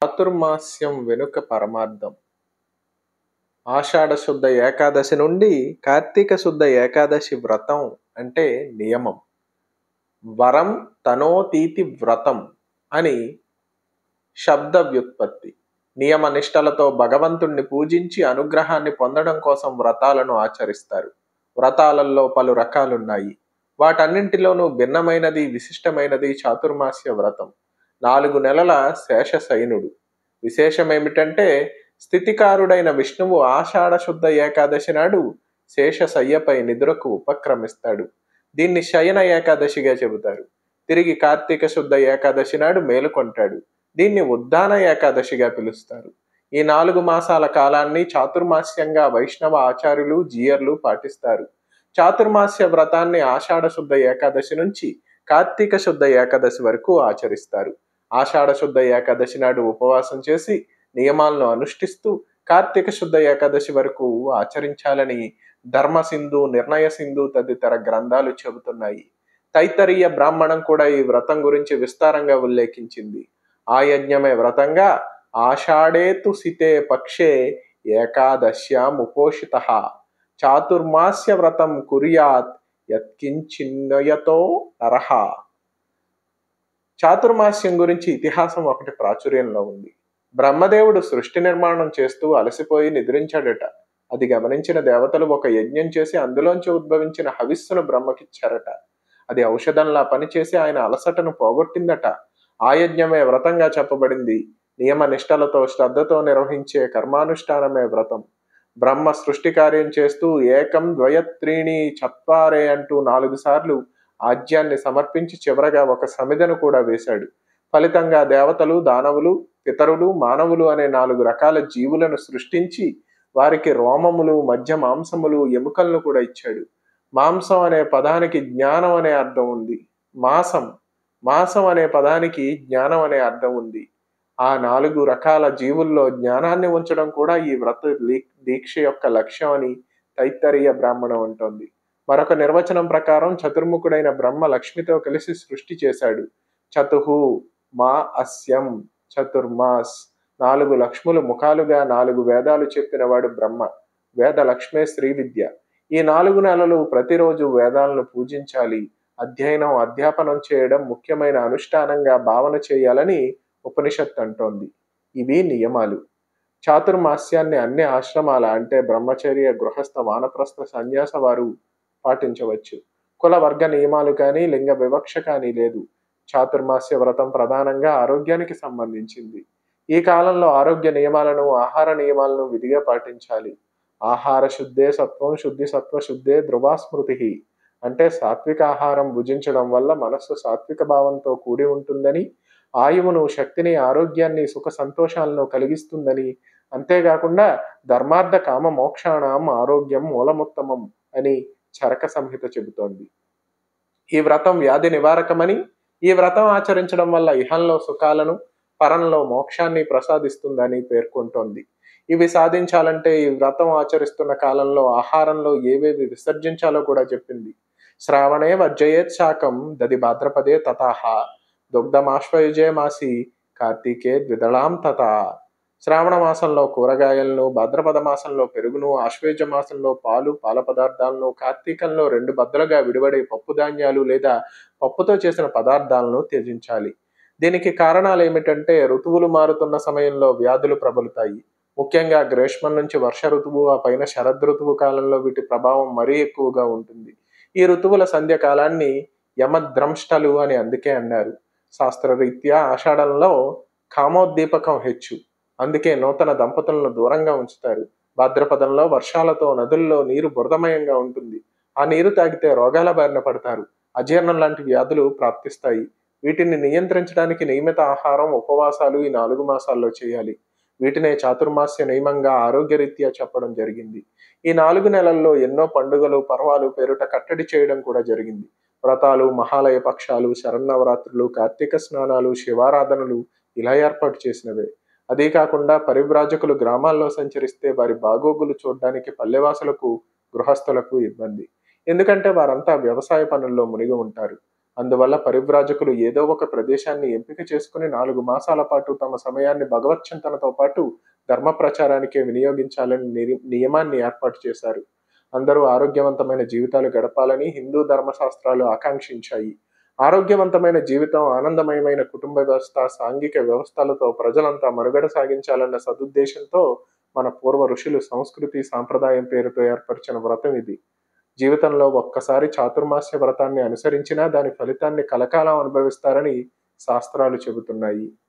చాతుర్మాస్యం వెనుక పరమార్థం ఆషాఢ శుద్ధ ఏకాదశి నుండి కార్తీక శుద్ధ ఏకాదశి వ్రతం అంటే నియమం వరం తనోతీతి వ్రతం అని శబ్ద వ్యుత్పత్తి నియమ నిష్టలతో భగవంతుణ్ణి పూజించి అనుగ్రహాన్ని పొందడం కోసం వ్రతాలను ఆచరిస్తారు వ్రతాలలో పలు రకాలున్నాయి వాటన్నింటిలోనూ భిన్నమైనది విశిష్టమైనది చాతుర్మాస్య వ్రతం నాలుగు నెలల శేషశయనుడు విశేషమేమిటంటే స్థితికారుడైన విష్ణువు ఆషాఢ శుద్ధ ఏకాదశి నాడు శేషశయ్యపై నిద్రకు ఉపక్రమిస్తాడు దీన్ని శయన ఏకాదశిగా చెబుతారు తిరిగి కార్తీక శుద్ధ ఏకాదశి నాడు మేలుకొంటాడు దీన్ని ఉద్దాన ఏకాదశిగా పిలుస్తారు ఈ నాలుగు మాసాల కాలాన్ని చాతుర్మాస్యంగా వైష్ణవ ఆచార్యులు జీయర్లు పాటిస్తారు చాతుర్మాస్య వ్రతాన్ని ఆషాఢ శుద్ధ ఏకాదశి నుంచి కార్తీక శుద్ధ ఏకాదశి వరకు ఆచరిస్తారు ఆషాఢ శుద్ధ ఏకాదశి నాడు ఉపవాసం చేసి నియమాలను అనుష్ఠిస్తూ కార్తీక శుద్ధ ఏకాదశి వరకు ఆచరించాలని ధర్మ సింధు నిర్ణయ సింధు తదితర గ్రంథాలు చెబుతున్నాయి తైత్తరీయ బ్రాహ్మణం కూడా ఈ వ్రతం గురించి విస్తారంగా ఉల్లేఖించింది ఆ యజ్ఞమే వ్రతంగా ఆషాఢేతు సితే పక్షే ఏకాదశ్యాం ఉపోషిత చాతుర్మాస్య వ్రతం కుర్యాత్ యత్కించిన్నయతో నరహ చాతుర్మాస్యం గురించి ఇతిహాసం ఒకటి ప్రాచుర్యంలో ఉంది బ్రహ్మదేవుడు సృష్టి నిర్మాణం చేస్తూ అలసిపోయి నిద్రించాడట అది గమనించిన దేవతలు ఒక యజ్ఞం చేసి అందులోంచి ఉద్భవించిన హవిస్సును బ్రహ్మకిచ్చారట అది ఔషధంలా పనిచేసి ఆయన అలసటను పోగొట్టిందట ఆ యజ్ఞమే వ్రతంగా చెప్పబడింది నియమ నిష్టలతో శ్రద్ధతో నిర్వహించే కర్మానుష్ఠానమే వ్రతం బ్రహ్మ సృష్టి కార్యం చేస్తూ ఏకం ద్వయత్రీణి చత్వారే అంటూ నాలుగు సార్లు ఆజ్యాన్ని సమర్పించి చివరగా ఒక సమిధను కూడా వేశాడు ఫలితంగా దేవతలు దానవులు పితరులు మానవులు అనే నాలుగు రకాల జీవులను సృష్టించి వారికి రోమములు మధ్య మాంసములు ఎముకలను కూడా ఇచ్చాడు మాంసం అనే పదానికి జ్ఞానం అనే అర్థం ఉంది మాసం మాసం అనే పదానికి జ్ఞానం అనే అర్థం ఉంది ఆ నాలుగు రకాల జీవుల్లో జ్ఞానాన్ని ఉంచడం కూడా ఈ వ్రత దీక్ష యొక్క లక్ష్యం అని తైత్తరీయ బ్రాహ్మణం అంటోంది మరొక నిర్వచనం ప్రకారం చతుర్ముఖుడైన బ్రహ్మ లక్ష్మితో కలిసి సృష్టి చేశాడు చతుహు మా అస్యం చతుర్మాస్ నాలుగు లక్ష్ములు ముఖాలుగా నాలుగు వేదాలు చెప్పినవాడు బ్రహ్మ వేద లక్ష్మే శ్రీ విద్య ఈ నాలుగు నెలలు ప్రతిరోజు వేదాలను పూజించాలి అధ్యయనం అధ్యాపనం చేయడం ముఖ్యమైన అనుష్ఠానంగా భావన చేయాలని ఉపనిషత్ అంటోంది ఇవి నియమాలు చాతుర్మాస్యాన్ని అన్ని ఆశ్రమాల అంటే బ్రహ్మచర్య గృహస్థ వానప్రస్థ సన్యాస వారు పాటించవచ్చు కుల వర్గ నియమాలు కానీ లింగ వివక్ష కానీ లేదు చాతుర్మాస్య వ్రతం ప్రధానంగా ఆరోగ్యానికి సంబంధించింది ఈ కాలంలో ఆరోగ్య నియమాలను ఆహార నియమాలను విధిగా పాటించాలి ఆహార శుద్ధే సత్వం శుద్ధి సత్వ శుద్ధే ధ్రువాస్మృతి అంటే సాత్విక ఆహారం భుజించడం వల్ల మనస్సు సాత్విక భావంతో కూడి ఉంటుందని ఆయువును శక్తిని ఆరోగ్యాన్ని సుఖ సంతోషాలను కలిగిస్తుందని అంతేకాకుండా ధర్మార్థ కామ మోక్షాణం ఆరోగ్యం మూలముత్తమం అని చరక సంహిత చెబుతోంది ఈ వ్రతం వ్యాధి నివారకమని ఈ వ్రతం ఆచరించడం వల్ల ఇహంలో సుఖాలను పరంలో మోక్షాన్ని ప్రసాదిస్తుందని పేర్కొంటోంది ఇవి సాధించాలంటే ఈ వ్రతం ఆచరిస్తున్న కాలంలో ఆహారంలో ఏవేవి విసర్జించాలో కూడా చెప్పింది శ్రావణే వర్జయేత్ శాకం దది భాద్రపదే తథాహ దుగ్ధమాశ్వయుజే మాసి కార్తీకే ద్విదళాం తథ శ్రావణ మాసంలో కూరగాయలను భాద్రపద మాసంలో పెరుగును ఆశ్వేజ మాసంలో పాలు పాల పదార్థాలను కార్తీకంలో రెండు బద్దలుగా విడివడే పప్పు ధాన్యాలు లేదా పప్పుతో చేసిన పదార్థాలను త్యజించాలి దీనికి కారణాలు ఏమిటంటే ఋతువులు మారుతున్న సమయంలో వ్యాధులు ప్రబలుతాయి ముఖ్యంగా గ్రీష్మం నుంచి వర్ష ఋతువు ఆ పైన శరద్ ఋతువు కాలంలో వీటి ప్రభావం మరీ ఎక్కువగా ఉంటుంది ఈ ఋతువుల సంధ్య కాలాన్ని యమద్రంష్టలు అని అందుకే అన్నారు శాస్త్రరీత్యా ఆషాఢంలో కామోద్దీపకం హెచ్చు అందుకే నూతన దంపతులను దూరంగా ఉంచుతారు భాద్రపదంలో వర్షాలతో నదుల్లో నీరు బురదమయంగా ఉంటుంది ఆ నీరు తాగితే రోగాల బారిన పడతారు అజీర్ణం లాంటి వ్యాధులు ప్రాప్తిస్తాయి వీటిని నియంత్రించడానికి నియమిత ఆహారం ఉపవాసాలు ఈ నాలుగు మాసాల్లో చేయాలి వీటినే చాతుర్మాస్య నియమంగా ఆరోగ్యరీత్యా చెప్పడం జరిగింది ఈ నాలుగు నెలల్లో ఎన్నో పండుగలు పర్వాలు పేరుట కట్టడి చేయడం కూడా జరిగింది వ్రతాలు మహాలయ పక్షాలు శరన్నవరాత్రులు కార్తీక స్నానాలు శివారాధనలు ఇలా ఏర్పాటు చేసినవే అదే కాకుండా పరివ్రాజకులు గ్రామాల్లో సంచరిస్తే వారి బాగోగులు చూడడానికి పల్లెవాసులకు గృహస్థులకు ఇబ్బంది ఎందుకంటే వారంతా వ్యవసాయ పనుల్లో మునిగి ఉంటారు అందువల్ల పరివ్రాజకులు ఏదో ఒక ప్రదేశాన్ని ఎంపిక చేసుకుని నాలుగు మాసాల పాటు తమ సమయాన్ని భగవత్ చింతనతో పాటు ధర్మ ప్రచారానికే వినియోగించాలని నిరి- నియమాన్ని ఏర్పాటు చేశారు అందరూ ఆరోగ్యవంతమైన జీవితాలు గడపాలని హిందూ ధర్మశాస్త్రాలు ఆకాంక్షించాయి ఆరోగ్యవంతమైన జీవితం ఆనందమయమైన కుటుంబ వ్యవస్థ సాంఘిక వ్యవస్థలతో ప్రజలంతా మనుగడ సాగించాలన్న సదుద్దేశంతో మన పూర్వ ఋషులు సంస్కృతి సాంప్రదాయం పేరుతో ఏర్పరిచిన వ్రతం ఇది జీవితంలో ఒక్కసారి చాతుర్మాస్య వ్రతాన్ని అనుసరించినా దాని ఫలితాన్ని కలకాలం అనుభవిస్తారని శాస్త్రాలు చెబుతున్నాయి